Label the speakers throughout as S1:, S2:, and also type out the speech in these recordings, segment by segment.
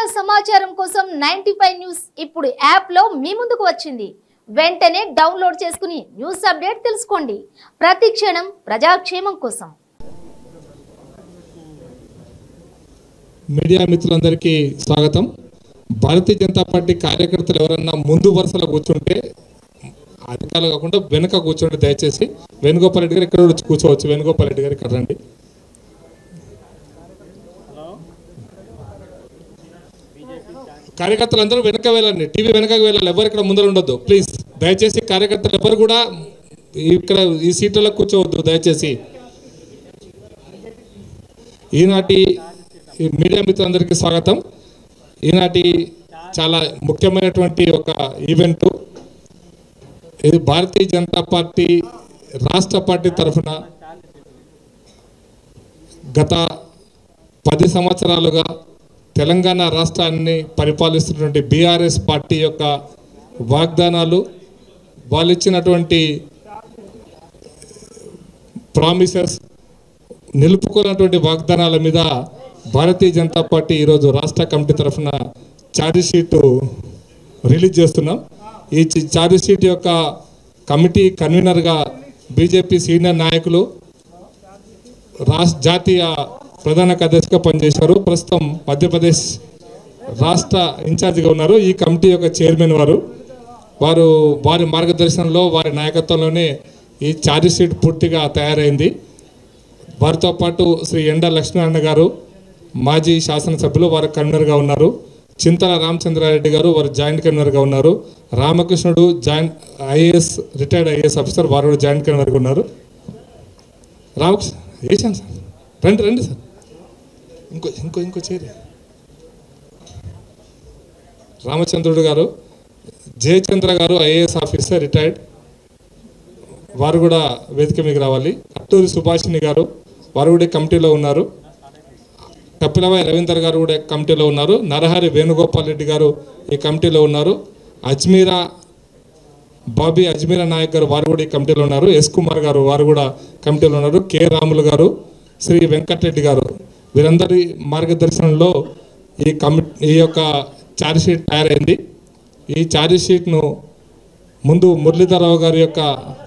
S1: సమాచారం కోసం ninety news ఇప్పుడు యాప్ లో మీ ముందుకు వచ్చింది వెంటనే డౌన్లోడ్ చేసుకుని న్యూస్ అప్డేట్ తెలుసుకోండి ప్రతి క్షణం ప్రజాక్షేమం కోసం
S2: మీడియా మిత్రులందరికీ స్వాగతం భారతీయ జనతా పార్టీ కార్యకర్తలు ఎవరన్నా ముందు వరుసలో కూర్చుంటే అధికారులు కాకుండా వెనుక కూర్చోండి దయచేసి వేణుగోపాల్ రెడ్డి గారు ఇక్కడ వచ్చి కూర్చోవచ్చు వేణుగోపాల్ రెడ్డి గారు ఇక్కడ రండి కార్యకర్తలు అందరూ వెనక వెళ్ళండి టీవీ వెనకకి వెళ్ళాలి ఎవరు ఇక్కడ ముందర ఉండొద్దు ప్లీజ్ దయచేసి కార్యకర్తలు ఎవరు కూడా ఇక్కడ ఈ సీట్లలో కూర్చోవద్దు దయచేసి ఈనాటి ఈ మీడియా మిత్రులందరికీ స్వాగతం ఈనాటి చాలా ముఖ్యమైనటువంటి ఒక ఈవెంట్ ఇది భారతీయ జనతా పార్టీ రాష్ట్ర పార్టీ తరఫున గత పది సంవత్సరాలుగా తెలంగాణ రాష్ట్రాన్ని పరిపాలిస్తున్నటువంటి బీఆర్ఎస్ పార్టీ యొక్క వాగ్దానాలు వాళ్ళు ఇచ్చినటువంటి ప్రామిసెస్ నిలుపుకున్నటువంటి వాగ్దానాల మీద భారతీయ జనతా పార్టీ ఈరోజు రాష్ట్ర కమిటీ తరఫున ఛార్జ్ షీటు రిలీజ్ చేస్తున్నాం ఈ చి- ఛార్జ్ షీట్ యొక్క కమిటీ కన్వీనర్గా బీజేపీ సీనియర్ నాయకులు రాష్ట్ర జాతీయ ప్రధాన కార్యదర్శిగా పనిచేశారు ప్రస్తుతం మధ్యప్రదేశ్ రాష్ట్ర ఇన్ఛార్జిగా ఉన్నారు ఈ కమిటీ యొక్క చైర్మన్ వారు వారు వారి మార్గదర్శనంలో వారి నాయకత్వంలోనే ఈ ఛార్జ్ షీట్ పూర్తిగా తయారైంది వారితో పాటు శ్రీ ఎండ లక్ష్మీనారాయణ గారు మాజీ శాసనసభ్యులు వారు కన్వీనర్గా ఉన్నారు చింతల రామచంద్రారెడ్డి గారు వారు జాయింట్ కన్వీనర్గా ఉన్నారు Ramakrishnudu joint IAS retired IAS officer వారు కూడా జాయింట్ కన్వీనర్గా ఉన్నారు రామకృష్ణ వేసాను సార్ రండి రండి సార్ ఇంకో ఇంకో ఇంకో చేరి రామచంద్రుడు గారు జయచంద్ర గారు ఐఏఎస్ ఆఫీసర్ రిటైర్డ్ వారు కూడా వేదిక మీకు రావాలి అట్టూరి సుభాషిణి గారు వారు కూడా ఈ కమిటీలో ఉన్నారు కపిలవాయి రవీందర్ గారు కూడా ఈ కమిటీలో ఉన్నారు నరహరి వేణుగోపాల్ రెడ్డి గారు ఈ కమిటీలో ఉన్నారు అజ్మీరా బాబీ అజ్మీరా నాయక్ గారు వారు కూడా ఈ కమిటీలో ఉన్నారు ఎస్ కుమార్ గారు వారు కూడా కమిటీలో ఉన్నారు కె రాములు గారు శ్రీ వెంకటరెడ్డి గారు వీరందరి మార్గదర్శనంలో ఈ కమి ఈ యొక్క ఛార్జ్ షీట్ తయారైంది ఈ ఛార్జ్ షీట్ను ముందు మురళీధరరావు గారి యొక్క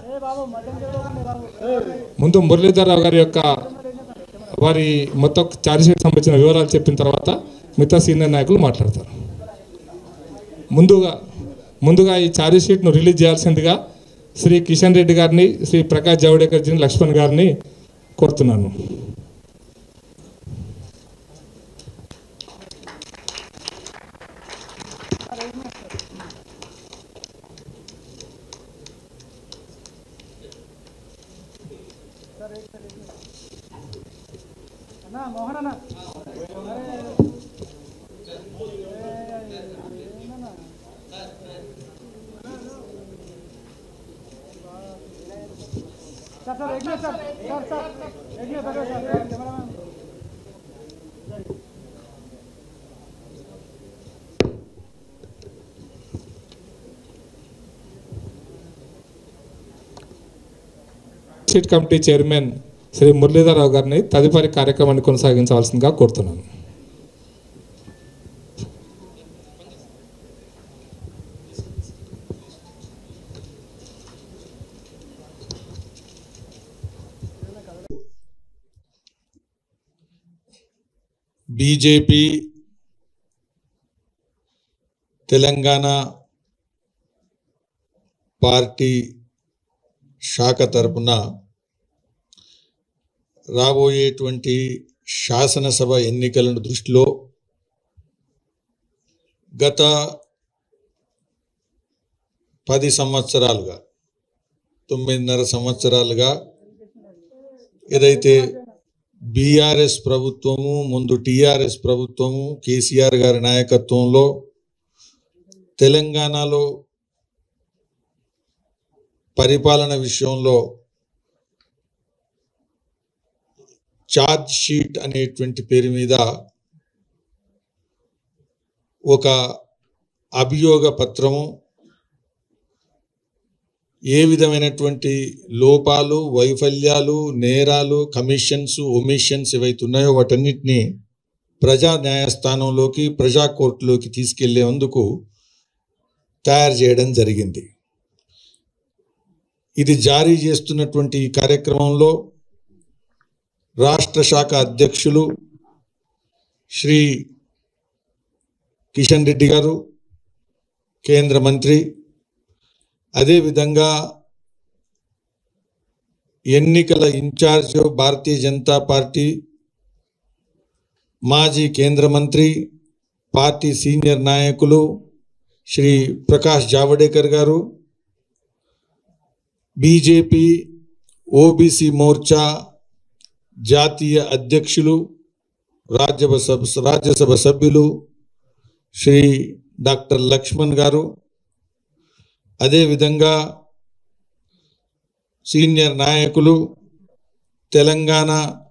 S2: ముందు మురళీధరరావు గారి యొక్క వారి మొత్తం ఛార్జ్ షీట్ సంబంధించిన వివరాలు చెప్పిన తర్వాత మిగతా సీనియర్ నాయకులు మాట్లాడతారు ముందుగా ముందుగా ఈ ఛార్జ్ షీట్ను రిలీజ్ చేయాల్సిందిగా శ్రీ కిషన్ రెడ్డి గారిని శ్రీ ప్రకాష్ జావడేకర్ జీని లక్ష్మణ్ గారిని కోరుతున్నాను
S3: सर सर एक मिनट सर सर सर एक minute sir sir cameraman
S2: sheet committee chairman Shri Muralidhar Rao గారిని తదుపరి కార్యక్రమాన్ని కొనసాగించవలసిందిగా కోరుతున్నాను
S4: బీజేపీ తెలంగాణ పార్టీ శాఖ తరపున రాబోయేటువంటి శాసనసభ ఎన్నికలను దృష్టిలో గత పది సంవత్సరాలుగా తొమ్మిదిన్నర సంవత్సరాలుగా ఏదైతే బీఆర్ఎస్ ప్రభుత్వము ముందు టీఆర్ఎస్ ప్రభుత్వము కేసీఆర్ గారి నాయకత్వంలో తెలంగాణలో పరిపాలన విషయంలో ఛార్జ్ షీట్ అనేటువంటి పేరు మీద ఒక అభియోగ పత్రము ఏ విధమైనటువంటి లోపాలు వైఫల్యాలు నేరాలు కమిషన్స్ ఒమిషన్స్ ఏవైతే ఉన్నాయో వాటన్నిటిని ప్రజా న్యాయస్థానంలోకి ప్రజా కోర్టులోకి తీసుకెళ్లేందుకు తయారు చేయడం జరిగింది ఇది జారీ చేస్తున్నటువంటి ఈ కార్యక్రమంలో రాష్ట్ర శాఖ అధ్యక్షులు శ్రీ కిషన్ రెడ్డి గారు కేంద్ర మంత్రి అదేవిధంగా ఎన్నికల ఇన్ఛార్జ్ భారతీయ జనతా పార్టీ మాజీ కేంద్ర మంత్రి పార్టీ సీనియర్ నాయకులు శ్రీ ప్రకాష్ జావడేకర్ గారు బీజేపీ ఓబీసీ మోర్చా జాతీయ అధ్యక్షులు రాజ్యసభ రాజ్యసభ సభ్యులు శ్రీ డాక్టర్ లక్ష్మణ్ గారు అదేవిధంగా సీనియర్ నాయకులు తెలంగాణ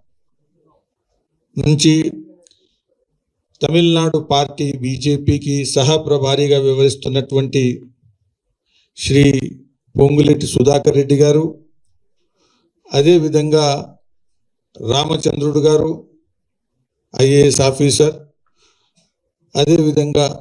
S4: నుంచి తమిళనాడు పార్టీ బీజేపీకి సహప్రభారీగా వ్యవహరిస్తున్నటువంటి శ్రీ పొంగులెట్టి సుధాకర్ రెడ్డి గారు అదేవిధంగా రామచంద్రుడు గారు ఐఏఎస్ ఆఫీసర్ అదేవిధంగా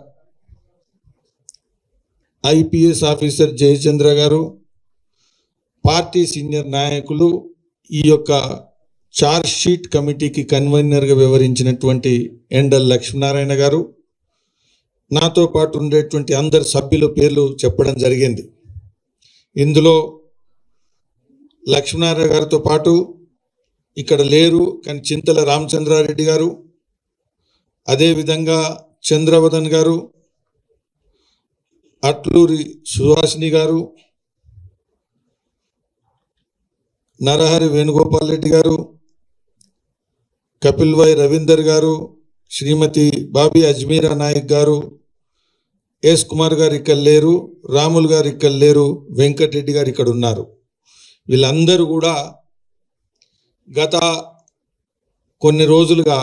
S4: ఐపీఎస్ ఆఫీసర్ జయచంద్ర గారు పార్టీ సీనియర్ నాయకులు ఈ యొక్క చార్జ్ షీట్ కమిటీకి కన్వీనర్గా వ్యవహరించినటువంటి ఎండల్ లక్ష్మీనారాయణ గారు నాతో పాటు ఉండేటువంటి అందరు సభ్యుల పేర్లు చెప్పడం జరిగింది ఇందులో లక్ష్మీనారాయణ గారితో పాటు ఇక్కడ లేరు కానీ చింతల రామచంద్రారెడ్డి గారు అదేవిధంగా చంద్రవదన్ గారు అట్లూరి సుహాసిని గారు నరహరి వేణుగోపాల్ రెడ్డి గారు కపిల్ వై రవీందర్ గారు శ్రీమతి బాబీ అజ్మీరా నాయక్ గారు ఎస్ కుమార్ గారు ఇక్కడ లేరు రాములు గారు ఇక్కడ లేరు వెంకటరెడ్డి గారు ఇక్కడ ఉన్నారు వీళ్ళందరూ కూడా గత కొన్ని రోజులుగా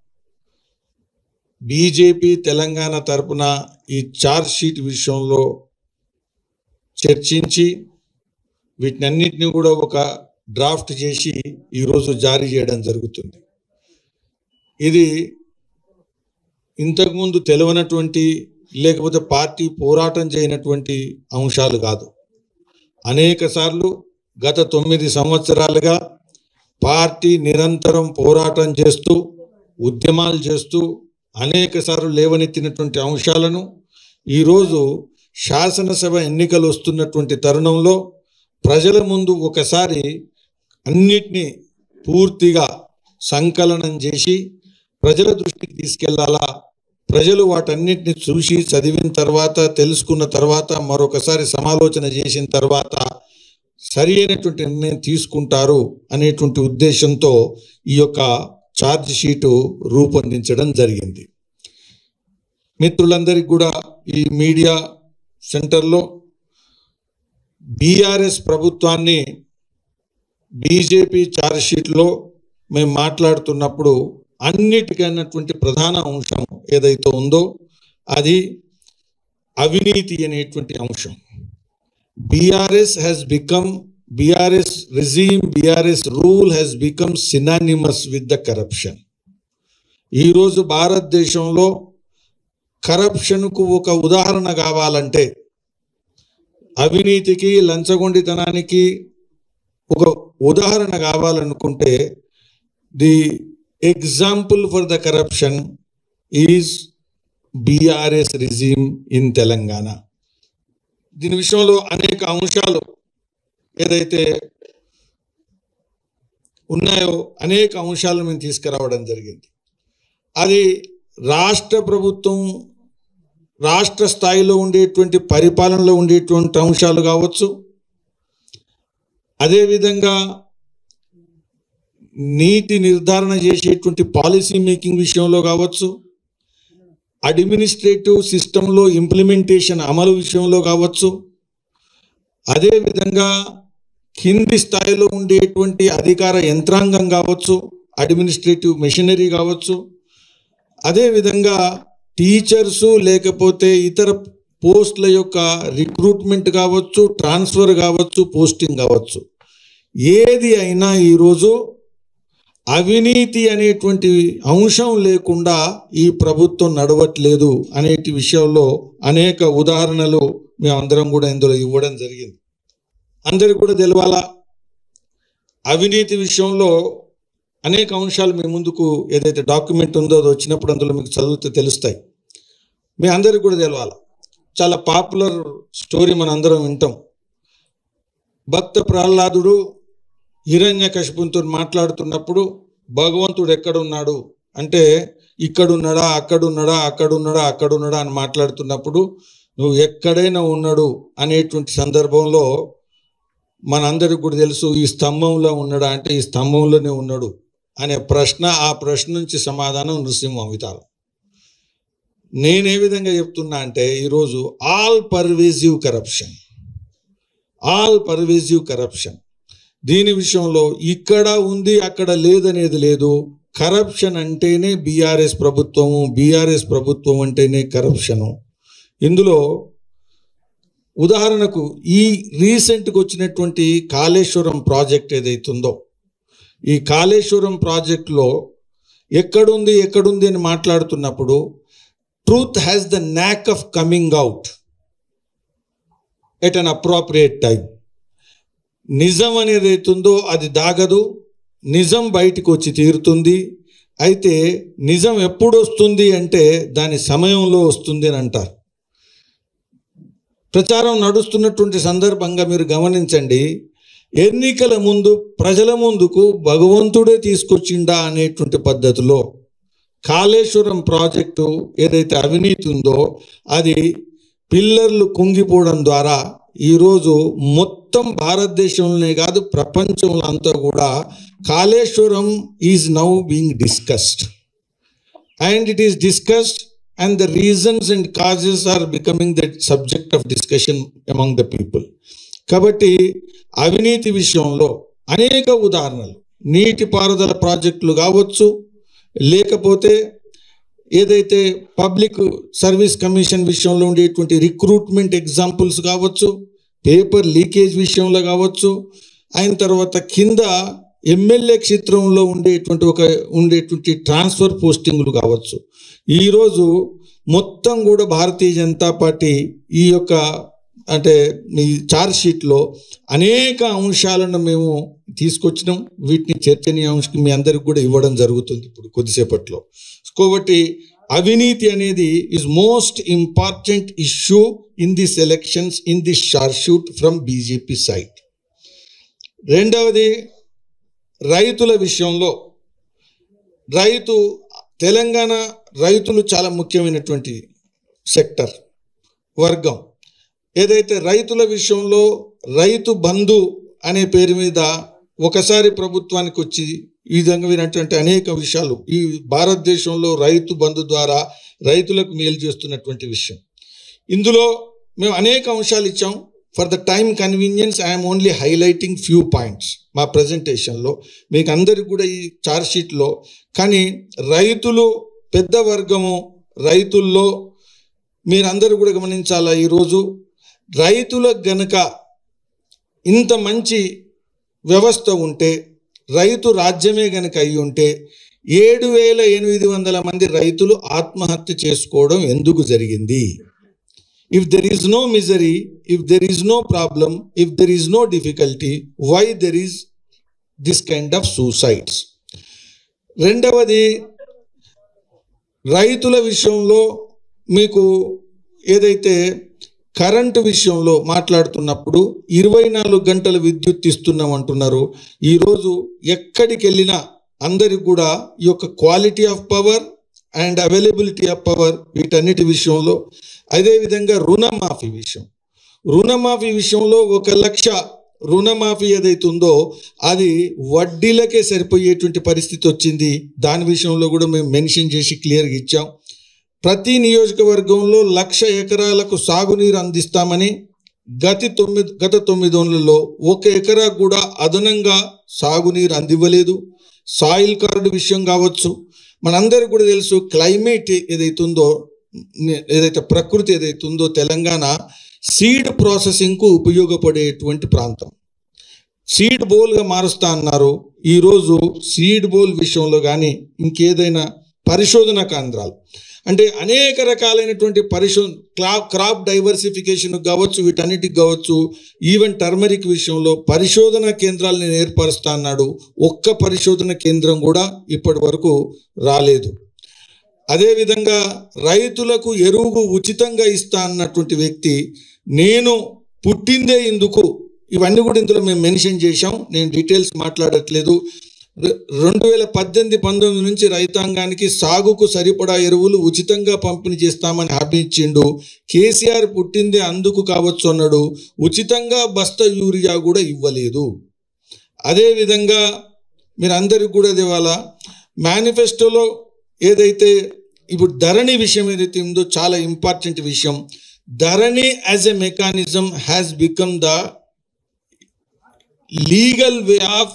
S4: బీజేపీ తెలంగాణ తరపున ఈ చార్జ్ షీట్ విషయంలో చర్చించి వీటినన్నిటిని కూడా ఒక డ్రాఫ్ట్ చేసి ఈరోజు జారీ చేయడం జరుగుతుంది ఇది ఇంతకుముందు తెలియనటువంటి లేకపోతే పార్టీ పోరాటం చేయనటువంటి అంశాలు కాదు అనేక సార్లు గత తొమ్మిది సంవత్సరాలుగా పార్టీ నిరంతరం పోరాటం చేస్తూ ఉద్యమాలు చేస్తూ అనేక సార్లు లేవనెత్తినటువంటి అంశాలను ఈరోజు శాసనసభ ఎన్నికలు వస్తున్నటువంటి తరుణంలో ప్రజల ముందు ఒకసారి అన్నిటినీ పూర్తిగా సంకలనం చేసి ప్రజల దృష్టికి తీసుకెళ్లాలా ప్రజలు వాటన్నిటిని చూసి చదివిన తర్వాత తెలుసుకున్న తర్వాత మరొకసారి సమాలోచన చేసిన తర్వాత సరి అయినటువంటి నిర్ణయం తీసుకుంటారు అనేటువంటి ఉద్దేశంతో ఈ యొక్క ఛార్జ్ షీటు రూపొందించడం జరిగింది మిత్రులందరికీ కూడా ఈ మీడియా సెంటర్లో బీఆర్ఎస్ ప్రభుత్వాన్ని బీజేపీ ఛార్జ్ షీట్లో మేము మాట్లాడుతున్నప్పుడు అన్నిటికైనటువంటి ప్రధాన అంశం ఏదైతే ఉందో అది అవినీతి అనేటువంటి అంశం BRS has become BRS regime BRS rule has become synonymous with the corruption ఈరోజు భారతదేశంలో కరప్షన్కు ఒక ఉదాహరణ కావాలంటే అవినీతికి లంచగొండితనానికి ఒక ఉదాహరణ కావాలనుకుంటే the example for the corruption is BRS regime in Telangana దీని విషయంలో అనేక అంశాలు ఏదైతే ఉన్నాయో అనేక అంశాలను మేము తీసుకురావడం జరిగింది అది రాష్ట్ర ప్రభుత్వం రాష్ట్ర స్థాయిలో ఉండేటువంటి పరిపాలనలో ఉండేటువంటి అంశాలు కావచ్చు అదేవిధంగా నీతి నిర్ధారణ చేసేటువంటి పాలసీ మేకింగ్ విషయంలో కావచ్చు అడ్మినిస్ట్రేటివ్ సిస్టంలో ఇంప్లిమెంటేషన్ అమలు విషయంలో కావచ్చు అదేవిధంగా కింది స్థాయిలో ఉండేటువంటి అధికార యంత్రాంగం కావచ్చు అడ్మినిస్ట్రేటివ్ మెషినరీ కావచ్చు అదేవిధంగా టీచర్సు లేకపోతే ఇతర పోస్టుల యొక్క రిక్రూట్మెంట్ కావచ్చు ట్రాన్స్ఫర్ కావచ్చు పోస్టింగ్ కావచ్చు ఏది అయినా ఈరోజు అవినీతి అనేటువంటి అంశం లేకుండా ఈ ప్రభుత్వం నడవట్లేదు అనేటి విషయంలో అనేక ఉదాహరణలు మేమందరం కూడా ఇందులో ఇవ్వడం జరిగింది అందరికి కూడా తెలవాలా అవినీతి విషయంలో అనేక అంశాలు మీ ముందుకు ఏదైతే డాక్యుమెంట్ ఉందో అది వచ్చినప్పుడు అందులో మీకు చదివితే తెలుస్తాయి మీ అందరికి కూడా తెలవాలి చాలా పాపులర్ స్టోరీ మన అందరం వింటాం భక్త ప్రహ్లాదుడు హిరణ్య కశిపునితో మాట్లాడుతున్నప్పుడు భగవంతుడు ఎక్కడున్నాడు అంటే ఇక్కడున్నాడా అక్కడున్నాడా అక్కడున్నాడా అక్కడున్నాడా అని మాట్లాడుతున్నప్పుడు నువ్వు ఎక్కడైనా ఉన్నాడు అనేటువంటి సందర్భంలో మనందరికి కూడా తెలుసు ఈ స్తంభంలో ఉన్నాడా అంటే ఈ స్తంభంలోనే ఉన్నాడు అనే ప్రశ్న ఆ ప్రశ్న నుంచి సమాధానం నృసింహ అవతారం నేనే విధంగా చెప్తున్నా అంటే ఈరోజు all pervasive corruption all pervasive corruption దీని విషయంలో ఇక్కడ ఉంది అక్కడ లేదనేది లేదు కరప్షన్ అంటేనే బీఆర్ఎస్ ప్రభుత్వము బీఆర్ఎస్ ప్రభుత్వం అంటేనే కరప్షను ఇందులో ఉదాహరణకు ఈ రీసెంట్గా వచ్చినటువంటి కాళేశ్వరం ప్రాజెక్ట్ ఏదైతుందో ఈ కాళేశ్వరం ప్రాజెక్టులో ఎక్కడుంది ఎక్కడుంది అని మాట్లాడుతున్నప్పుడు truth has the knack of coming out at an appropriate time నిజం అనేది అవుతుందో అది దాగదు నిజం బయటకు వచ్చి తీరుతుంది అయితే నిజం ఎప్పుడు వస్తుంది అంటే దాని సమయంలో వస్తుంది అని అంటారు ప్రచారం నడుస్తున్నటువంటి సందర్భంగా మీరు గమనించండి ఎన్నికల ముందు ప్రజల ముందుకు భగవంతుడే తీసుకొచ్చిండా అనేటువంటి పద్ధతిలో కాళేశ్వరం ప్రాజెక్టు ఏదైతే అవినీతి ఉందో అది పిల్లర్లు కుంగిపోవడం ద్వారా ఈరోజు మొత్తం భారతదేశంలోనే కాదు ప్రపంచంలో అంతా కూడా Kaleshwaram is now being discussed and it is discussed and the reasons and causes are becoming the subject of discussion among the people కాబట్టి అవినీతి విషయంలో అనేక ఉదాహరణలు నీటిపారుదల ప్రాజెక్టులు కావచ్చు లేకపోతే ఏదైతే పబ్లిక్ సర్వీస్ కమిషన్ విషయంలో ఉండేటువంటి రిక్రూట్మెంట్ ఎగ్జాంపుల్స్ కావచ్చు పేపర్ లీకేజ్ విషయంలో కావచ్చు అయిన తర్వాత కింద ఎమ్మెల్యే క్షేత్రంలో ఉండేటువంటి ఒక ఉండేటువంటి ట్రాన్స్ఫర్ పోస్టింగ్లు కావచ్చు ఈరోజు మొత్తం కూడా భారతీయ జనతా పార్టీ ఈ యొక్క అంటే ఈ చార్జ్ షీట్లో అనేక అంశాలను మేము తీసుకొచ్చినాం వీటిని చర్చనీయాంశం మీ అందరికి కూడా ఇవ్వడం జరుగుతుంది ఇప్పుడు కొద్దిసేపట్లో కాబట్టి అవినీతి అనేది is most important issue in this elections in this short shoot from BJP side రెండవది రైతుల విషయంలో రైతు తెలంగాణ రైతులు చాలా ముఖ్యమైనటువంటి సెక్టర్ వర్గం ఏదైతే రైతుల విషయంలో రైతు బంధు అనే పేరు మీద ఒకసారి ప్రభుత్వానికి వచ్చి ఈ విధంగా వినటువంటి అనేక విషయాలు ఈ భారతదేశంలో రైతు బంధు ద్వారా రైతులకు మేలు చేస్తున్నటువంటి విషయం ఇందులో మేము అనేక అంశాలు ఇచ్చాం for the time convenience I'm only highlighting few points మా ప్రజెంటేషన్లో మీకు అందరికి కూడా ఈ చార్జ్ షీట్లో కానీ రైతులు పెద్ద వర్గము రైతుల్లో మీరందరూ కూడా గమనించాలా ఈరోజు రైతులకు గనక ఇంత మంచి వ్యవస్థ ఉంటే రైతు రాజ్యమే గనక అయి ఉంటే ఏడు వేల ఎనిమిది వందల మంది రైతులు ఆత్మహత్య చేసుకోవడం ఎందుకు జరిగింది if there is no misery if there is no problem if there is no difficulty why there is this kind of suicides రెండవది రైతుల విషయంలో మీకు ఏదైతే కరెంటు విషయంలో మాట్లాడుతున్నప్పుడు ఇరవై నాలుగు గంటల విద్యుత్ ఇస్తున్నాం అంటున్నారు ఈరోజు ఎక్కడికి వెళ్ళినా అందరికి కూడా ఈ యొక్క quality of power and availability of power వీటన్నిటి విషయంలో అదేవిధంగా రుణమాఫీ విషయం రుణమాఫీ విషయంలో ఒక లక్ష రుణమాఫీ ఏదైతే ఉందో అది వడ్డీలకే సరిపోయేటువంటి పరిస్థితి వచ్చింది దాని విషయంలో కూడా మేము మెన్షన్ చేసి క్లియర్గా ఇచ్చాం ప్రతి నియోజకవర్గంలో లక్ష ఎకరాలకు సాగునీరు అందిస్తామని గతి తొమ్మిది గత తొమ్మిది వందలలో ఒక ఎకరా కూడా అదనంగా సాగునీరు అందివ్వలేదు సాయిల్ కార్డు విషయం కావచ్చు మనందరికీ కూడా తెలుసు క్లైమేట్ ఏదైతుందో ఏదైతే ప్రకృతి ఏదైతుందో తెలంగాణ సీడ్ ప్రాసెసింగ్కు ఉపయోగపడేటువంటి ప్రాంతం సీడ్ బౌల్గా మారుస్తా అన్నారు ఈరోజు సీడ్ బోల్ విషయంలో కానీ ఇంకేదైనా పరిశోధన కేంద్రాలు అంటే అనేక రకాలైనటువంటి పరిశో క్రాప్ క్రాప్ డైవర్సిఫికేషన్ కావచ్చు వీటన్నిటికి కావచ్చు ఈవెన్ టర్మరిక్ విషయంలో పరిశోధన కేంద్రాలను నేను ఏర్పరుస్తా అన్నాడు ఒక్క పరిశోధన కేంద్రం కూడా ఇప్పటి వరకు రాలేదు అదేవిధంగా రైతులకు ఎరువు ఉచితంగా ఇస్తా అన్నటువంటి వ్యక్తి నేను పుట్టిందే ఇందుకు ఇవన్నీ కూడా ఇందులో మేము మెన్షన్ చేశాం నేను డీటెయిల్స్ మాట్లాడట్లేదు రె- రెండు వేల పద్దెనిమిది పంతొమ్మిది నుంచి రైతాంగానికి సాగుకు సరిపడా ఎరువులు ఉచితంగా పంపిణీ చేస్తామని హామీ ఇచ్చిండు కేసీఆర్ పుట్టిందే అందుకు కావచ్చు అన్నాడు ఉచితంగా బస్తా యూరియా కూడా ఇవ్వలేదు అదేవిధంగా మీరు అందరికి కూడా ఇవాళ మేనిఫెస్టోలో ఏదైతే ఇప్పుడు ధరణి విషయం ఏదైతే ఉందో చాలా ఇంపార్టెంట్ విషయం Dharani as a mechanism has become the legal way of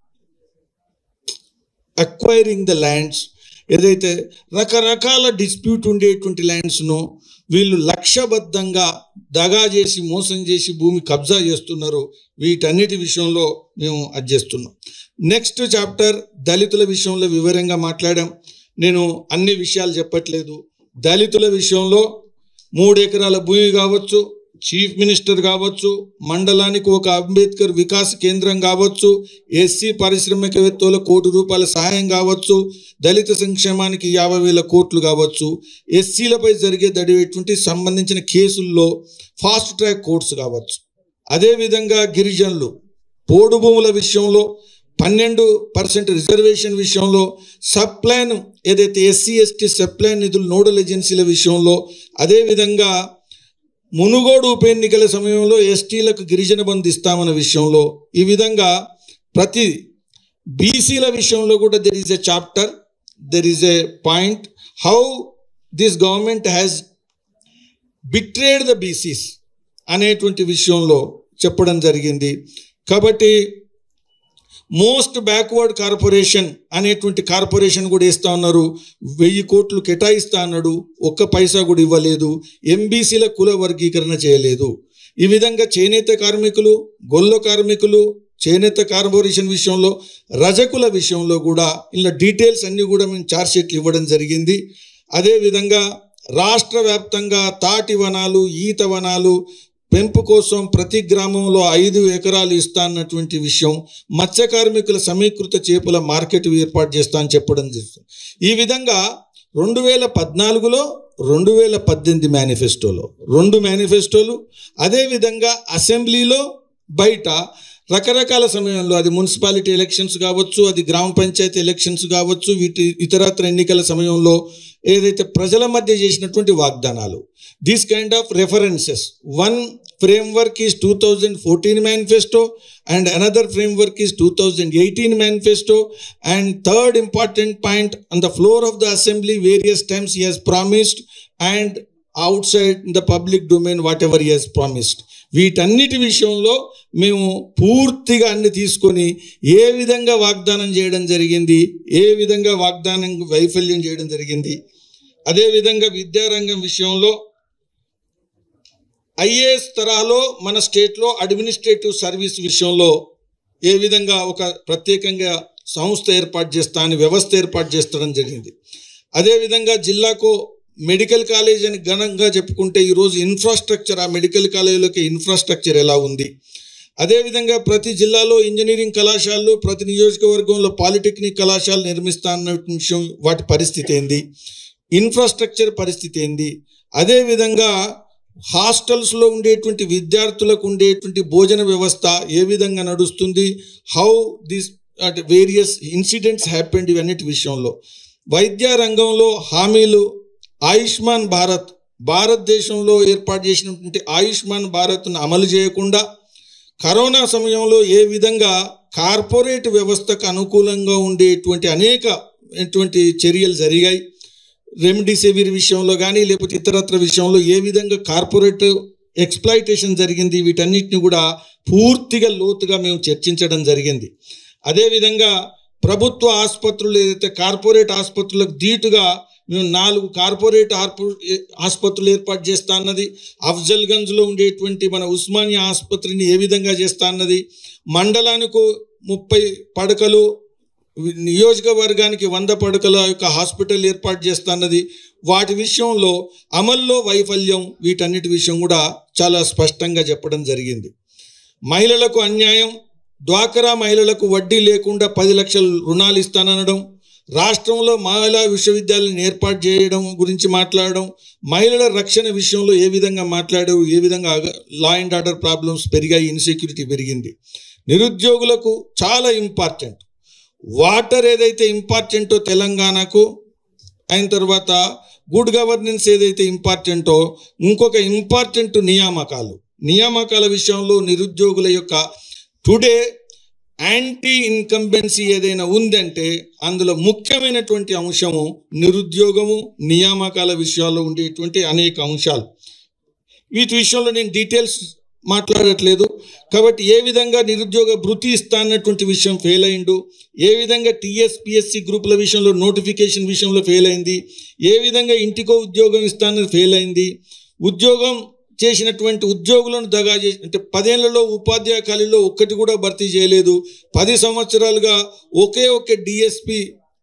S4: acquiring the lands ఏదైతే రకరకాల డిస్ప్యూట్ ఉండేటువంటి ల్యాండ్స్ను వీళ్ళు లక్ష్యబద్ధంగా దగా చేసి మోసం చేసి భూమి కబ్జా చేస్తున్నారు వీటన్నిటి విషయంలో మేము అది చేస్తున్నాం నెక్స్ట్ చాప్టర్ దళితుల విషయంలో వివరంగా మాట్లాడాం నేను అన్ని విషయాలు చెప్పట్లేదు దళితుల విషయంలో మూడు ఎకరాల భూమి కావచ్చు చీఫ్ మినిస్టర్ కావచ్చు మండలానికి ఒక అంబేద్కర్ వికాస్ కేంద్రం కావచ్చు ఎస్సీ పారిశ్రామికవేత్తల కోటి రూపాయల సహాయం కావచ్చు దళిత సంక్షేమానికి యాభై వేల కోట్లు కావచ్చు ఎస్సీలపై జరిగే దడివేటువంటి సంబంధించిన కేసుల్లో ఫాస్ట్ ట్రాక్ కోర్ట్స్ కావచ్చు అదేవిధంగా గిరిజనులు పోడు భూముల విషయంలో పన్నెండు పర్సెంట్ రిజర్వేషన్ విషయంలో సబ్ ప్లాన్ ఏదైతే ఎస్సీ ఎస్టీ సబ్ ప్లాన్ నిధులు నోడల్ ఏజెన్సీల విషయంలో అదేవిధంగా మునుగోడు ఉప ఎన్నికల సమయంలో ఎస్టీలకు గిరిజన బంధు ఇస్తామన్న విషయంలో ఈ విధంగా ప్రతి బీసీల విషయంలో కూడా there is a chapter there is a point how this government has betrayed the BCs అనేటువంటి విషయంలో చెప్పడం జరిగింది కాబట్టి మోస్ట్ బ్యాక్వర్డ్ కార్పొరేషన్ అనేటువంటి కార్పొరేషన్ కూడా ఇస్తా ఉన్నారు వెయ్యి కోట్లు కేటాయిస్తా అన్నాడు ఒక్క పైసా కూడా ఇవ్వలేదు ఎంబీసీల కుల వర్గీకరణ చేయలేదు ఈ విధంగా చేనేత కార్మికులు గొల్ల కార్మికులు చేనేత కార్పొరేషన్ విషయంలో రజకుల విషయంలో కూడా ఇలా డీటెయిల్స్ అన్నీ కూడా మేము ఛార్జ్ షీట్లు ఇవ్వడం జరిగింది అదేవిధంగా రాష్ట్ర వ్యాప్తంగా తాటి వనాలు ఈత వనాలు పెంపు కోసం ప్రతి గ్రామంలో ఐదు ఎకరాలు ఇస్తా అన్నటువంటి విషయం మత్స్య కార్మికుల సమీకృత చేపల మార్కెట్ ఏర్పాటు చేస్తా అని చెప్పడం జరుగుతుంది ఈ విధంగా రెండు వేల పద్నాలుగులో రెండు వేల పద్దెనిమిది మేనిఫెస్టోలో రెండు మేనిఫెస్టోలు అదేవిధంగా అసెంబ్లీలో బయట రకరకాల సమయంలో అది మున్సిపాలిటీ ఎలక్షన్స్ కావచ్చు అది గ్రామ పంచాయతీ ఎలక్షన్స్ కావచ్చు వీటి ఇతరత్ర ఎన్నికల సమయంలో ఏదైతే ప్రజల మధ్య చేసినటువంటి వాగ్దానాలు these kind of references one framework is two thousand fourteen manifesto and another framework is two thousand eighteen manifesto and third important point on the floor of the assembly various times he has promised and outside the public domain whatever he has promised వీటన్నిటి విషయంలో మేము పూర్తిగా అన్ని తీసుకొని ఏ విధంగా వాగ్దానం చేయడం జరిగింది ఏ విధంగా వాగ్దానం వైఫల్యం చేయడం జరిగింది అదేవిధంగా విద్యారంగం విషయంలో ఐఏఎస్ తరహాలో మన స్టేట్లో అడ్మినిస్ట్రేటివ్ సర్వీస్ విషయంలో ఏ విధంగా ఒక ప్రత్యేకంగా సంస్థ ఏర్పాటు చేస్తా అని వ్యవస్థ ఏర్పాటు చేస్తడం జరిగింది అదేవిధంగా జిల్లాకు మెడికల్ కాలేజ్ అని ఘనంగా చెప్పుకుంటే ఈరోజు ఇన్ఫ్రాస్ట్రక్చర్ ఆ మెడికల్ కాలేజీలోకి ఇన్ఫ్రాస్ట్రక్చర్ ఎలా ఉంది అదేవిధంగా ప్రతి జిల్లాలో ఇంజనీరింగ్ కళాశాలలు ప్రతి నియోజకవర్గంలో పాలిటెక్నిక్ కళాశాలలు నిర్మిస్తా అన్న విషయం వాటి పరిస్థితి ఏంది ఇన్ఫ్రాస్ట్రక్చర్ పరిస్థితి ఏంది అదేవిధంగా హాస్టల్స్లో ఉండేటువంటి విద్యార్థులకు ఉండేటువంటి భోజన వ్యవస్థ ఏ విధంగా నడుస్తుంది how this at various incidents happened ఇవన్నిటి విషయంలో వైద్య రంగంలో హామీలు ఆయుష్మాన్ భారత్ భారతదేశంలో ఏర్పాటు చేసినటువంటి ఆయుష్మాన్ భారత్ను అమలు చేయకుండా కరోనా సమయంలో ఏ విధంగా కార్పొరేట్ వ్యవస్థకు అనుకూలంగా ఉండేటువంటి అనేక ఎటువంటి చర్యలు జరిగాయి రెమ్డిసివిర్ విషయంలో కానీ లేకపోతే ఇతరత్ర విషయంలో ఏ విధంగా కార్పొరేట్ ఎక్స్ప్లాయిటేషన్ జరిగింది వీటన్నిటిని కూడా పూర్తిగా లోతుగా మేము చర్చించడం జరిగింది అదేవిధంగా ప్రభుత్వ ఆసుపత్రులు ఏదైతే కార్పొరేట్ ఆసుపత్రులకు ధీటుగా మేము నాలుగు కార్పొరేట్ ఆర్పు ఆసుపత్రులు ఏర్పాటు చేస్తా అన్నది అఫ్జల్గంజ్లో ఉండేటువంటి మన ఉస్మానియా ఆసుపత్రిని ఏ విధంగా చేస్తా అన్నది మండలానికి ముప్పై పడకలు నియోజకవర్గానికి వంద పడకల యొక్క హాస్పిటల్ ఏర్పాటు చేస్తున్నది వాటి విషయంలో అమల్లో వైఫల్యం వీటన్నిటి విషయం కూడా చాలా స్పష్టంగా చెప్పడం జరిగింది మహిళలకు అన్యాయం డ్వాకరా మహిళలకు వడ్డీ లేకుండా పది లక్షల రుణాలు ఇస్తాననడం రాష్ట్రంలో మహిళా విశ్వవిద్యాలయం ఏర్పాటు చేయడం గురించి మాట్లాడడం మహిళల రక్షణ విషయంలో ఏ విధంగా మాట్లాడారు ఏ విధంగా లా అండ్ ఆర్డర్ ప్రాబ్లమ్స్ పెరిగాయి ఇన్సెక్యూరిటీ పెరిగింది నిరుద్యోగులకు చాలా ఇంపార్టెంట్ వాటర్ ఏదైతే ఇంపార్టెంటో తెలంగాణకు అయిన తర్వాత గుడ్ గవర్నెన్స్ ఏదైతే ఇంపార్టెంటో ఇంకొక ఇంపార్టెంట్ నియామకాలు నియామకాల విషయంలో నిరుద్యోగుల యొక్క టుడే యాంటీ ఇన్కంబెన్సీ ఏదైనా ఉందంటే అందులో ముఖ్యమైనటువంటి అంశము నిరుద్యోగము నియామకాల విషయాల్లో ఉండేటువంటి అనేక అంశాలు వీటి విషయంలో నేను డీటెయిల్స్ మాట్లాడట్లేదు కాబట్టి ఏ విధంగా నిరుద్యోగ భృతి ఇస్తా అన్నటువంటి విషయం ఫెయిల్ అయిండు ఏ విధంగా టీఎస్పిఎస్సి గ్రూపుల విషయంలో నోటిఫికేషన్ విషయంలో ఫెయిల్ అయింది ఏ విధంగా ఇంటికో ఉద్యోగం ఇస్తా అన్నది ఫెయిల్ అయింది ఉద్యోగం చేసినటువంటి ఉద్యోగులను దగా చేసి అంటే పదేళ్లలో ఉపాధ్యాయ ఖాళీలో ఒక్కటి కూడా భర్తీ చేయలేదు పది సంవత్సరాలుగా ఒకే ఒక్క డిఎస్పి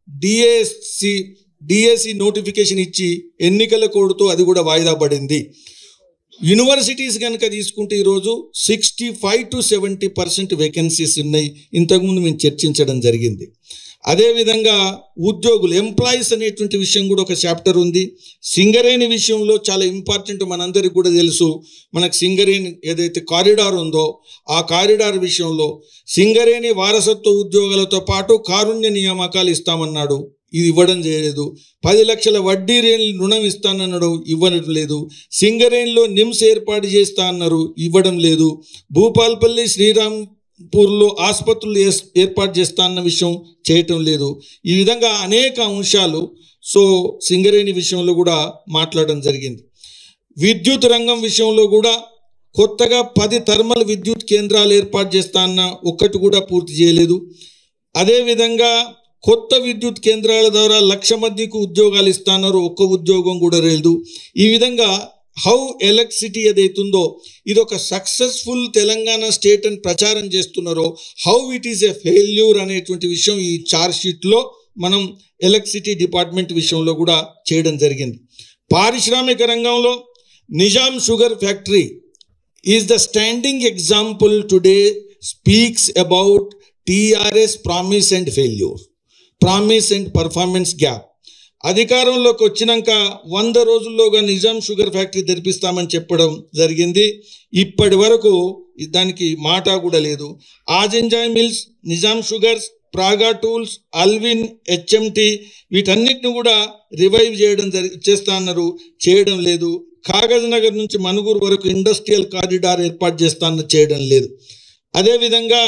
S4: డిఎస్సి డిఎస్సి నోటిఫికేషన్ ఇచ్చి ఎన్నికల కోడ్తో అది కూడా వాయిదా పడింది యూనివర్సిటీస్ కనుక తీసుకుంటే ఈరోజు sixty five to seventy percent vacancies ఉన్నాయి ఇంతకుముందు మేము చర్చించడం జరిగింది అదేవిధంగా ఉద్యోగులు ఎంప్లాయీస్ అనేటువంటి విషయం కూడా ఒక చాప్టర్ ఉంది సింగరేణి విషయంలో చాలా ఇంపార్టెంట్ మనందరికి కూడా తెలుసు మనకు సింగరేణి ఏదైతే కారిడార్ ఉందో ఆ కారిడార్ విషయంలో సింగరేణి వారసత్వ ఉద్యోగాలతో పాటు కారుణ్య నియామకాలు ఇస్తామన్నాడు ఇది ఇవ్వడం చేయలేదు పది లక్షల వడ్డీ రేణి రుణం ఇస్తానన్నాడు ఇవ్వడం లేదు సింగరేణిలో నిమ్స్ ఏర్పాటు చేస్తా అన్నారు ఇవ్వడం లేదు భూపాల్పల్లి శ్రీరాంపూర్లో ఆసుపత్రులు ఏస్- ఏర్పాటు చేస్తా అన్న విషయం చేయటం లేదు ఈ విధంగా అనేక అంశాలు సో సింగరేణి విషయంలో కూడా మాట్లాడడం జరిగింది విద్యుత్ రంగం విషయంలో కూడా కొత్తగా పది థర్మల్ విద్యుత్ కేంద్రాలు ఏర్పాటు చేస్తా అన్న ఒక్కటి కూడా పూర్తి చేయలేదు అదేవిధంగా కొత్త విద్యుత్ కేంద్రాల ద్వారా లక్ష మందికి ఉద్యోగాలు ఇస్తున్నారు ఒక్క ఉద్యోగం కూడా లేదు ఈ విధంగా హౌ ఎలక్ట్రిసిటీ ఏదైతుందో ఇది ఒక సక్సెస్ఫుల్ తెలంగాణ స్టేట్ అని ప్రచారం చేస్తున్నారో how it is a failure అనేటువంటి విషయం ఈ చార్జ్ షీట్లో మనం ఎలక్ట్రిసిటీ డిపార్ట్మెంట్ విషయంలో కూడా చేయడం జరిగింది పారిశ్రామిక రంగంలో Nizam sugar factory is the standing example today speaks about TRS promise and failure promise and performance gap అధికారంలోకి వచ్చినాక వంద రోజుల్లోగా నిజాం షుగర్ ఫ్యాక్టరీ తెరిపిస్తామని చెప్పడం జరిగింది ఇప్పటి వరకు దానికి మాట కూడా లేదు ఆజెంజాయ్ mills Nizam sugars Praga tools Allwyn HMT వీటన్నిటిని కూడా రివైవ్ చేయడం జరి చేస్తా అన్నారు చేయడం లేదు కాగజ్ నగర్ నుంచి మనుగూరు వరకు ఇండస్ట్రియల్ కారిడార్ ఏర్పాటు చేస్తా అన్న చేయడం లేదు అదేవిధంగా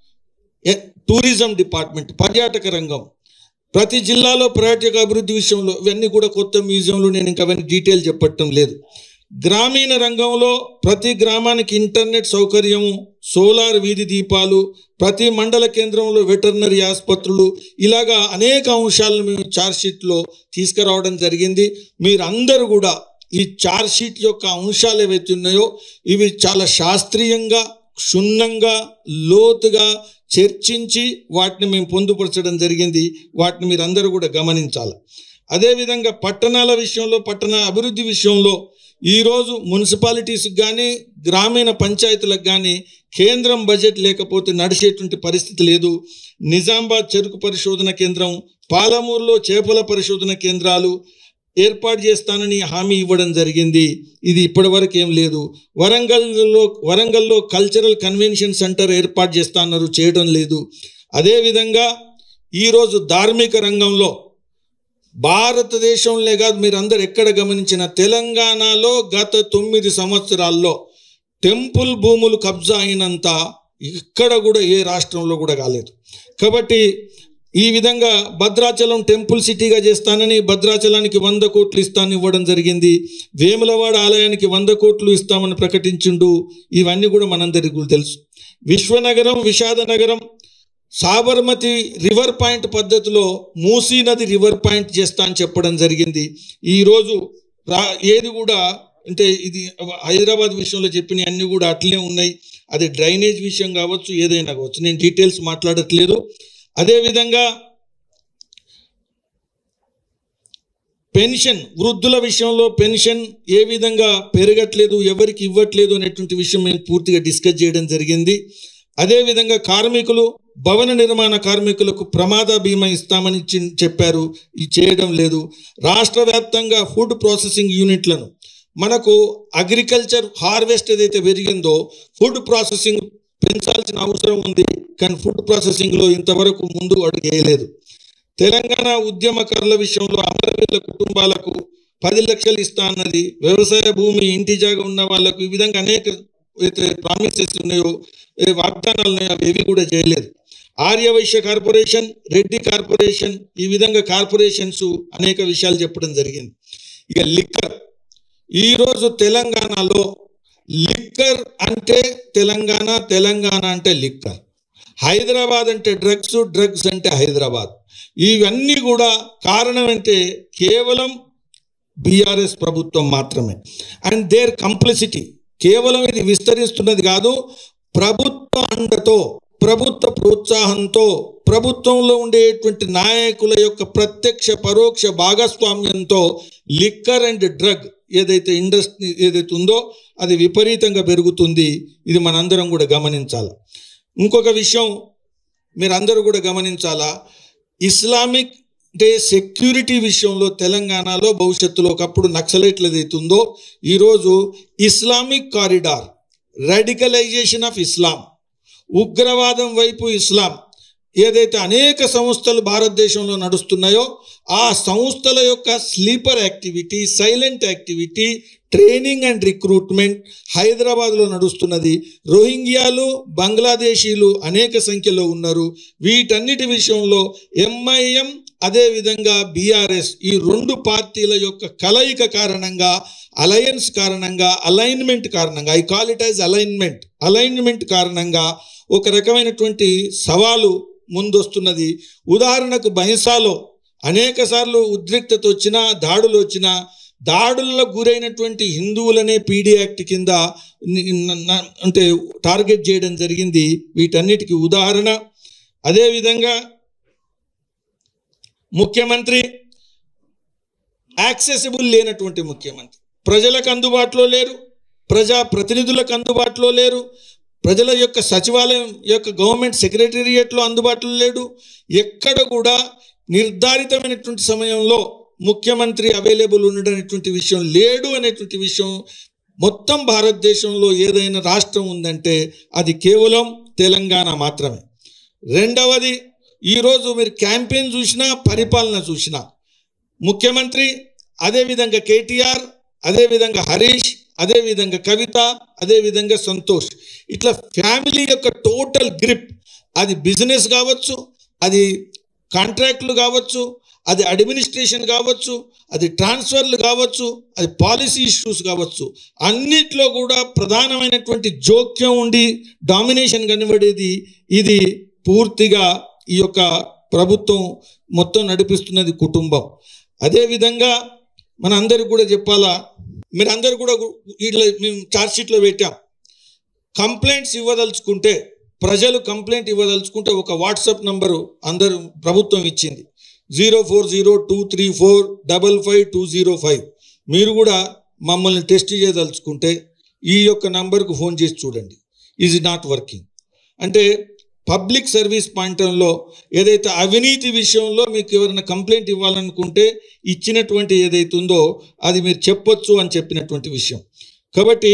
S4: ఎ- టూరిజం డిపార్ట్మెంట్ పర్యాటక రంగం ప్రతి జిల్లాలో పర్యాటక అభివృద్ధి విషయంలో ఇవన్నీ కూడా కొత్త మ్యూజియంలు నేను ఇంకా అవన్నీ డీటెయిల్ చెప్పటం లేదు గ్రామీణ రంగంలో ప్రతి గ్రామానికి ఇంటర్నెట్ సౌకర్యము సోలార్ వీధి దీపాలు ప్రతి మండల కేంద్రంలో వెటర్నరీ ఆసుపత్రులు ఇలాగా అనేక అంశాలను మేము చార్జ్ షీట్లో తీసుకురావడం జరిగింది మీరందరూ కూడా ఈ చార్జ్ షీట్ యొక్క అంశాలు ఏవైతే ఉన్నాయో ఇవి చాలా శాస్త్రీయంగా క్షుణ్ణంగా లోతుగా చర్చించి వాటిని మేము పొందుపరచడం జరిగింది వాటిని మీరు అందరూ కూడా గమనించాలి అదేవిధంగా పట్టణాల విషయంలో పట్టణ అభివృద్ధి విషయంలో ఈరోజు మున్సిపాలిటీస్కి కానీ గ్రామీణ పంచాయతీలకు కానీ కేంద్రం బడ్జెట్ లేకపోతే నడిచేటువంటి పరిస్థితి లేదు నిజామాబాద్ చెరుకు పరిశోధన కేంద్రం పాలమూరులో చేపల పరిశోధన కేంద్రాలు ఏర్పాటు చేస్తానని హామీ ఇవ్వడం జరిగింది ఇది ఇప్పటివరకు ఏం లేదు వరంగల్లో వరంగల్లో కల్చరల్ కన్వెన్షన్ సెంటర్ ఏర్పాటు చేస్తాన్నారు చేయడం లేదు అదేవిధంగా ఈరోజు ధార్మిక రంగంలో భారతదేశంలో కాదు మీరు అందరు ఎక్కడ గమనించిన తెలంగాణలో గత తొమ్మిది సంవత్సరాల్లో టెంపుల్ భూములు కబ్జా అయినంత ఇక్కడ కూడా ఏ రాష్ట్రంలో కూడా కాలేదు కాబట్టి ఈ విధంగా భద్రాచలం టెంపుల్ సిటీగా చేస్తానని భద్రాచలానికి వంద కోట్లు ఇస్తానని ఇవ్వడం జరిగింది వేములవాడ ఆలయానికి వంద కోట్లు ఇస్తామని ప్రకటించిండు ఇవన్నీ కూడా మనందరికీ కూడా తెలుసు విశ్వనగరం విషాద నగరం సాబర్మతి రివర్ పాయింట్ పద్ధతిలో మూసీ నది రివర్ పాయింట్ చేస్తా అని చెప్పడం జరిగింది ఈరోజు రా ఏది కూడా అంటే ఇది హైదరాబాద్ విషయంలో చెప్పిన అన్ని కూడా అట్లే ఉన్నాయి అది డ్రైనేజ్ విషయం కావచ్చు ఏదైనా కావచ్చు నేను డీటెయిల్స్ మాట్లాడట్లేదు అదేవిధంగా పెన్షన్ వృద్ధుల విషయంలో పెన్షన్ ఏ విధంగా పెరగట్లేదు ఎవరికి ఇవ్వట్లేదు అనేటువంటి విషయం మేము పూర్తిగా డిస్కస్ చేయడం జరిగింది అదేవిధంగా కార్మికులు భవన నిర్మాణ కార్మికులకు ప్రమాద బీమా ఇస్తామని చి- చెప్పారు ఇది చేయడం లేదు రాష్ట్ర వ్యాప్తంగా ఫుడ్ ప్రాసెసింగ్ యూనిట్లను మనకు అగ్రికల్చర్ హార్వెస్ట్ ఏదైతే పెరిగిందో ఫుడ్ ప్రాసెసింగ్ పెంచాల్సిన అవసరం ఉంది కానీ ఫుడ్ ప్రాసెసింగ్లో ఇంతవరకు ముందు అడుగు వేయలేదు తెలంగాణ ఉద్యమకారుల విషయంలో అమరవీరుల కుటుంబాలకు పది లక్షలు ఇస్తా అన్నది వ్యవసాయ భూమి ఇంటి జాగా ఉన్న వాళ్ళకు ఈ విధంగా అనేక అయితే ప్రామిసెస్ ఉన్నాయో ఏ వాగ్దానాలు ఉన్నాయో అవి ఏవి కూడా చేయలేదు ఆర్యవైశ్య కార్పొరేషన్ రెడ్డి కార్పొరేషన్ ఈ విధంగా కార్పొరేషన్స్ అనేక విషయాలు చెప్పడం జరిగింది ఇక లిక్కర్ ఈరోజు తెలంగాణలో లిక్కర్ అంటే తెలంగాణ తెలంగాణ అంటే లిక్కర్ హైదరాబాద్ అంటే డ్రగ్స్ డ్రగ్స్ అంటే హైదరాబాద్ ఇవన్నీ కూడా కారణం అంటే కేవలం బీఆర్ఎస్ ప్రభుత్వం మాత్రమే అండ్ దేర్ కంప్లిసిటీ కేవలం ఇది విస్తరిస్తున్నది కాదు ప్రభుత్వ అండతో ప్రభుత్వ ప్రోత్సాహంతో ప్రభుత్వంలో ఉండేటువంటి నాయకుల యొక్క ప్రత్యక్ష పరోక్ష భాగస్వామ్యంతో లిక్కర్ అండ్ డ్రగ్ ఏదైతే ఇండస్ట్రీ ఏదైతే ఉందో అది విపరీతంగా పెరుగుతుంది ఇది మనందరం కూడా గమనించాలి ఇంకొక విషయం మీరందరూ కూడా గమనించాలా ఇస్లామిక్ అంటే సెక్యూరిటీ విషయంలో తెలంగాణలో భవిష్యత్తులో ఒకప్పుడు నక్సలైట్లు ఏదైతుందో ఈరోజు Islamic corridor radicalization of Islam ఉగ్రవాదం వైపు ఇస్లాం ఏదైతే అనేక సంస్థలు భారతదేశంలో నడుస్తున్నాయో ఆ సంస్థల యొక్క sleeper activity silent activity training and recruitment హైదరాబాద్లో నడుస్తున్నది రోహింగ్యాలు బంగ్లాదేశీలు అనేక సంఖ్యలో ఉన్నారు వీటన్నిటి విషయంలో ఎంఐఎం అదేవిధంగా బీఆర్ఎస్ ఈ రెండు పార్టీల యొక్క కలయిక కారణంగా అలయన్స్ కారణంగా అలైన్మెంట్ కారణంగా I call it as alignment alignment కారణంగా ఒక రకమైనటువంటి సవాలు ముందొస్తున్నది ఉదాహరణకు బహింసాలో అనేక సార్లు ఉద్రిక్తత వచ్చినా దాడులు వచ్చినా దాడుల్లో గురైనటువంటి హిందువులనే పీడీ యాక్ట్ కింద ని- న- న- అంటే టార్గెట్ చేయడం జరిగింది వీటన్నిటికీ ఉదాహరణ అదేవిధంగా ముఖ్యమంత్రి యాక్సెసిబుల్ లేనటువంటి ముఖ్యమంత్రి ప్రజలకు అందుబాటులో లేరు ప్రజా ప్రతినిధులకు అందుబాటులో లేరు ప్రజల యొక్క సచివాలయం యొక్క గవర్నమెంట్ సెక్రటేరియట్లో అందుబాటులో లేడు ఎక్కడ కూడా నిర్ధారితమైనటువంటి సమయంలో ముఖ్యమంత్రి అవైలబుల్ ఉండనటువంటి విషయం లేడు అనేటువంటి విషయం మొత్తం భారతదేశంలో ఏదైనా రాష్ట్రం ఉందంటే అది కేవలం తెలంగాణ మాత్రమే రెండవది ఈరోజు మీరు క్యాంపెయిన్ చూసినా పరిపాలన చూసినా ముఖ్యమంత్రి అదేవిధంగా కేటీఆర్ అదేవిధంగా హరీష్ అదేవిధంగా కవిత అదేవిధంగా సంతోష్ ఇట్లా ఫ్యామిలీ యొక్క టోటల్ గ్రిప్ అది బిజినెస్ కావచ్చు అది కాంట్రాక్ట్లు కావచ్చు అది అడ్మినిస్ట్రేషన్ కావచ్చు అది ట్రాన్స్ఫర్లు కావచ్చు అది పాలసీ ఇష్యూస్ కావచ్చు అన్నిట్లో కూడా ప్రధానమైనటువంటి జోక్యం ఉండి డామినేషన్ కనబడేది ఇది పూర్తిగా ఈ యొక్క ప్రభుత్వం మొత్తం నడిపిస్తున్నది కుటుంబం అదేవిధంగా మన అందరికి కూడా చెప్పాలా మీరు అందరు కూడా వీటిలో మేము ఛార్జ్షీట్లో పెట్టాం కంప్లైంట్స్ ఇవ్వదలుచుకుంటే ప్రజలు కంప్లైంట్ ఇవ్వదలుచుకుంటే ఒక వాట్సాప్ నంబరు అందరూ ప్రభుత్వం ఇచ్చింది zero four zero two three four double five two zero five మీరు కూడా మమ్మల్ని టెస్ట్ చేయదలుచుకుంటే ఈ యొక్క నంబర్కు ఫోన్ చేసి చూడండి ఈజ్ నాట్ వర్కింగ్ అంటే పబ్లిక్ సర్వీస్ పాయింట్లో ఏదైతే అవినీతి విషయంలో మీకు ఎవరైనా కంప్లైంట్ ఇవ్వాలనుకుంటే ఇచ్చినటువంటి ఏదైతే ఉందో అది మీరు చెప్పొచ్చు అని చెప్పినటువంటి విషయం కాబట్టి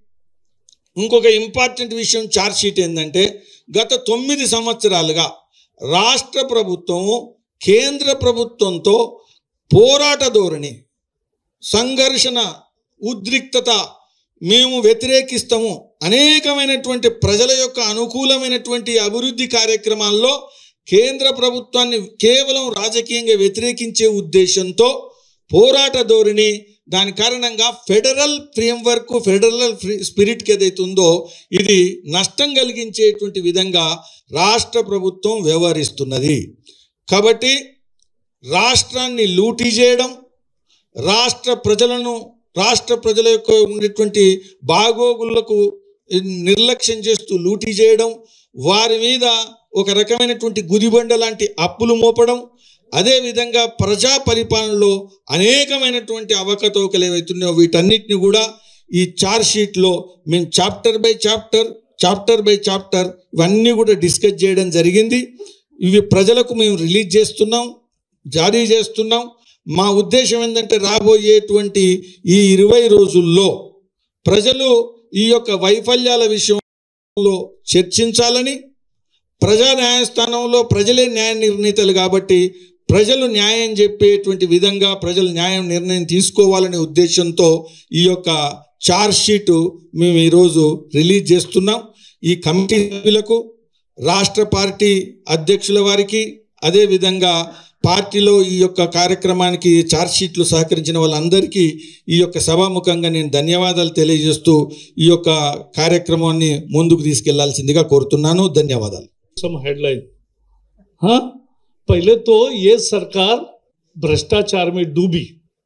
S4: ఇంకొక ఇంపార్టెంట్ విషయం ఛార్జ్ షీట్ ఏంటంటే గత తొమ్మిది సంవత్సరాలుగా రాష్ట్ర ప్రభుత్వం కేంద్ర ప్రభుత్వంతో పోరాట ధోరణి సంఘర్షణ ఉద్రిక్తత మేము వ్యతిరేకిస్తాము అనేకమైనటువంటి ప్రజల యొక్క అనుకూలమైనటువంటి అభివృద్ధి కార్యక్రమాల్లో కేంద్ర ప్రభుత్వాన్ని కేవలం రాజకీయంగా వ్యతిరేకించే ఉద్దేశంతో పోరాట ధోరణి దాని కారణంగా ఫెడరల్ ఫ్రేమ్వర్క్ ఫెడరల్ స్పిరిట్కి ఏదైతే ఉందో ఇది నష్టం కలిగించేటువంటి విధంగా రాష్ట్ర ప్రభుత్వం వ్యవహరిస్తున్నది కాబట్టి రాష్ట్రాన్ని లూటీ చేయడం రాష్ట్ర ప్రజలను రాష్ట్ర ప్రజల యొక్క ఉండేటువంటి బాగోగులకు నిర్లక్ష్యం చేస్తూ లూటీ చేయడం వారి మీద ఒక రకమైనటువంటి గుదిబండ లాంటి అప్పులు మోపడం అదేవిధంగా ప్రజా పరిపాలనలో అనేకమైనటువంటి అవకతవకలు ఏవైతున్నాయో వీటన్నిటిని కూడా ఈ చార్జ్ షీట్లో మేము chapter by chapter chapter by chapter ఇవన్నీ కూడా డిస్కస్ చేయడం జరిగింది ఇవి ప్రజలకు మేము రిలీజ్ చేస్తున్నాం జారీ చేస్తున్నాం మా ఉద్దేశం ఏంటంటే రాబోయేటువంటి ఈ ఇరవై రోజుల్లో ప్రజలు ఈ యొక్క వైఫల్యాల విషయంలో చర్చించాలని ప్రజా న్యాయస్థానంలో ప్రజలే న్యాయ నిర్ణీతలు కాబట్టి ప్రజలు న్యాయం చెప్పేటువంటి విధంగా ప్రజలు న్యాయం నిర్ణయం తీసుకోవాలనే ఉద్దేశంతో ఈ యొక్క చార్జ్ షీటు మేము ఈరోజు రిలీజ్ చేస్తున్నాం ఈ కమిటీ సభ్యులకు రాష్ట్ర పార్టీ అధ్యక్షుల వారికి అదేవిధంగా పార్టీలో ఈ యొక్క కార్యక్రమానికి చార్జ్ షీట్లు సహకరించిన వాళ్ళందరికీ ఈ యొక్క సభాముఖంగా నేను ధన్యవాదాలు తెలియజేస్తూ ఈ యొక్క కార్యక్రమాన్ని ముందుకు తీసుకెళ్లాల్సిందిగా కోరుతున్నాను ధన్యవాదాలు
S5: सम हेडलाइन हाँ पहले तो ये सरकार भ्रष्टाचार में डूबी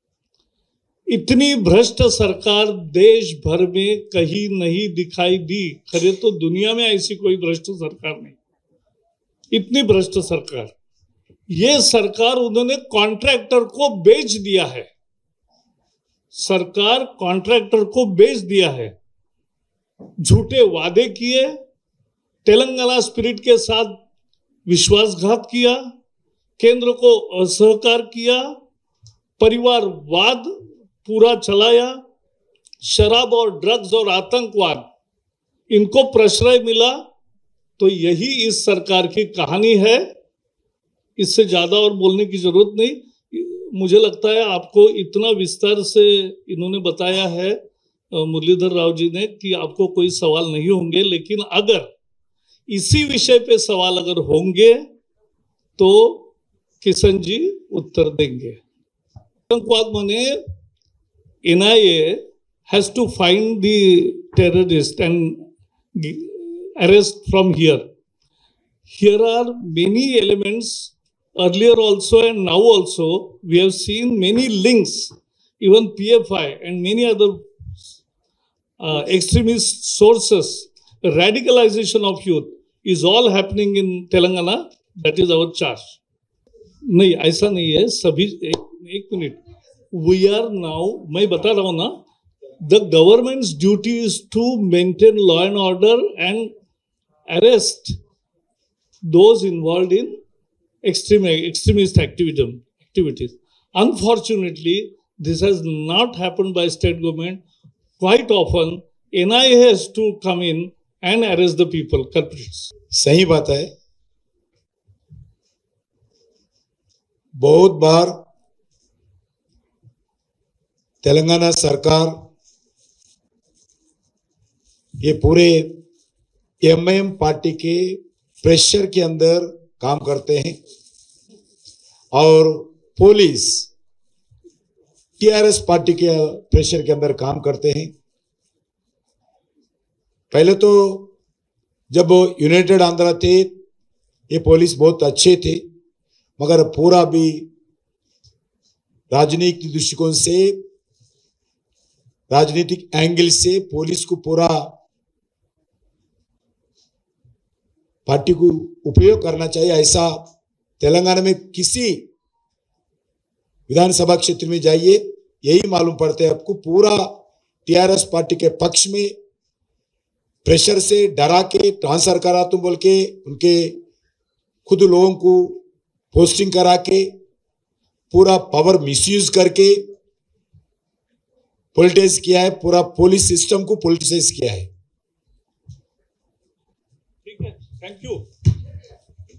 S5: इतनी भ्रष्ट सरकार देश भर में कहीं नहीं दिखाई दी खरे तो दुनिया में ऐसी कोई भ्रष्ट सरकार नहीं इतनी भ्रष्ट सरकार ये सरकार उन्होंने कॉन्ट्रैक्टर को बेच दिया है सरकार कॉन्ट्रैक्टर को बेच दिया है झूठे वादे किए तेलंगाना स्पिरिट के साथ विश्वासघात किया केंद्र को असहकार किया परिवारवाद पूरा चलाया शराब और ड्रग्स और आतंकवाद इनको प्रश्रय मिला तो यही इस सरकार की कहानी है इससे ज्यादा और बोलने की जरूरत नहीं मुझे लगता है आपको इतना विस्तार से इन्होंने बताया है अ, मुरलीधर राव जी ने कि आपको कोई सवाल नहीं होंगे लेकिन अगर इसी विषय पे सवाल अगर होंगे तो किशन जी उत्तर देंगे आतंकवाद मने NIA has to find the terrorist and gi- arrest from here. Here are many elements earlier also and now also we have seen many links even pfi and many other uh, extremist sources radicalization of youth is all happening in telangana that is our charge नहीं ऐसा नहीं है सभी एक, एक minute we are now मैं बता रहा हूं ना the government's duty is to maintain law and order and arrest those involved in extreme extremist activism activities unfortunately this has not happened by state government quite often nia has to come in and arrest the people culprits
S6: सही बात है बहुत बार तेलंगाना सरकार ये पूरे MIM party के pressure के अंदर काम करते हैं और पुलिस टीआरएस पार्टी के प्रेशर के अंदर काम करते हैं पहले तो जब यूनाइटेड आंध्रा थे ये पुलिस बहुत अच्छे थे मगर पूरा भी राजनीतिक दृष्टिकोण से राजनीतिक एंगल से पुलिस को पूरा पार्टी को उपयोग करना चाहिए ऐसा तेलंगाना में किसी विधानसभा क्षेत्र में जाइए यही मालूम पड़ता है आपको पूरा टीआरएस पार्टी के पक्ष में प्रेशर से डरा के ट्रांसफर करा तुम बोल के उनके खुद लोगों को पोस्टिंग करा के पूरा पावर मिसयूज करके पोलिटाइज किया है पूरा पुलिस सिस्टम को पोलिटिसाइज किया है
S5: ठीक है थैंक यू